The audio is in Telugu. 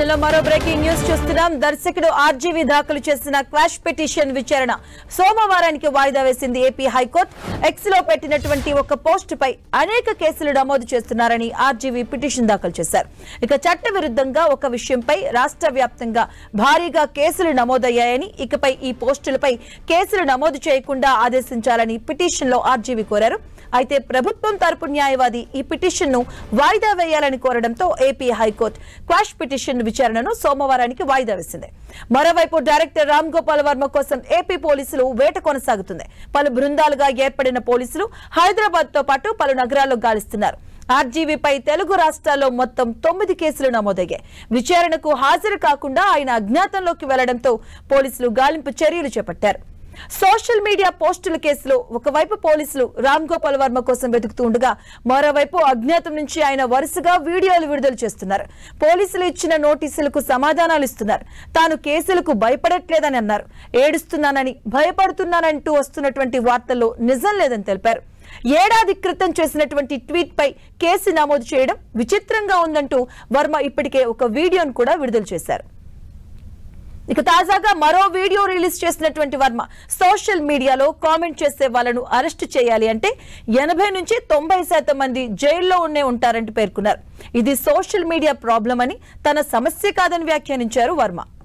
బులెటిన్ లో మరో బ్రేకింగ్ న్యూస్ చూస్తున్నాం దర్శకుడు ఆర్జీవీ దాఖలు చేసిన క్వాష్ పిటిషన్ విచారణ సోమవారానికి వాయిదా వేసింది ఏపీ హైకోర్టు ఎక్స్ లో పెట్టినటువంటి ఒక పోస్ట్ పై అనేక కేసులు నమోదు చేస్తున్నారని ఆర్జీవీ పిటిషన్ దాఖలు చేశారు ఇక చట్ట విరుద్ధంగా ఒక విషయంపై రాష్ట్ర వ్యాప్తంగా భారీగా కేసులు నమోదయ్యాయని ఇకపై ఈ పోస్టులపై కేసులు నమోదు చేయకుండా ఆదేశించాలని పిటిషన్ లో ఆర్జీవీ కోరారు అయితే ప్రభుత్వం తరపు న్యాయవాది ఈ పిటిషన్ ను వాయిదా వేయాలని కోరడంతో ఏపీ హైకోర్టు క్వాష్ పిటిషన్ విచారణను సోమవారానికి వాయిదా వేసింది మరోవైపు డైరెక్టర్ రామ్ గోపాల్ వర్మ కోసం ఏపీ పోలీసులు వేట కొనసాగుతుంది పలు బృందాలుగా ఏర్పడిన పోలీసులు హైదరాబాద్ తో పాటు పలు నగరాల్లో గాలిస్తున్నారు ఆర్జీవీపై తెలుగు రాష్ట్రాల్లో మొత్తం తొమ్మిది కేసులు నమోదయ్యాయి విచారణకు హాజరు కాకుండా ఆయన అజ్ఞాతంలోకి వెళ్లడంతో పోలీసులు గాలింపు చర్యలు చేపట్టారు సోషల్ మీడియా పోస్టుల కేసులో ఒకవైపు పోలీసులు రామ్ గోపాల్ వర్మ కోసం వెతుకుతూ ఉండగా మరోవైపు అజ్ఞాతం నుంచి ఆయన వరుసగా వీడియోలు విడుదల చేస్తున్నారు పోలీసులు ఇచ్చిన నోటీసులకు సమాధానాలు ఇస్తున్నారు తాను కేసులకు భయపడట్లేదని అన్నారు ఏడుస్తున్నానని భయపడుతున్నానంటూ వస్తున్నటువంటి వార్తల్లో నిజం లేదని తెలిపారు ఏడాది క్రితం చేసినటువంటి ట్వీట్ పై కేసు నమోదు చేయడం విచిత్రంగా ఉందంటూ వర్మ ఇప్పటికే ఒక వీడియోను కూడా విడుదల చేశారు ఇక తాజాగా మరో వీడియో రిలీజ్ చేసినటువంటి వర్మ సోషల్ మీడియాలో కామెంట్ చేసే వాళ్ళను అరెస్ట్ చేయాలి అంటే ఎనభై నుంచి తొంభై శాతం మంది జైల్లో ఉండే ఉంటారంటూ పేర్కొన్నారు ఇది సోషల్ మీడియా ప్రాబ్లం అని తన సమస్య కాదని వ్యాఖ్యానించారు వర్మ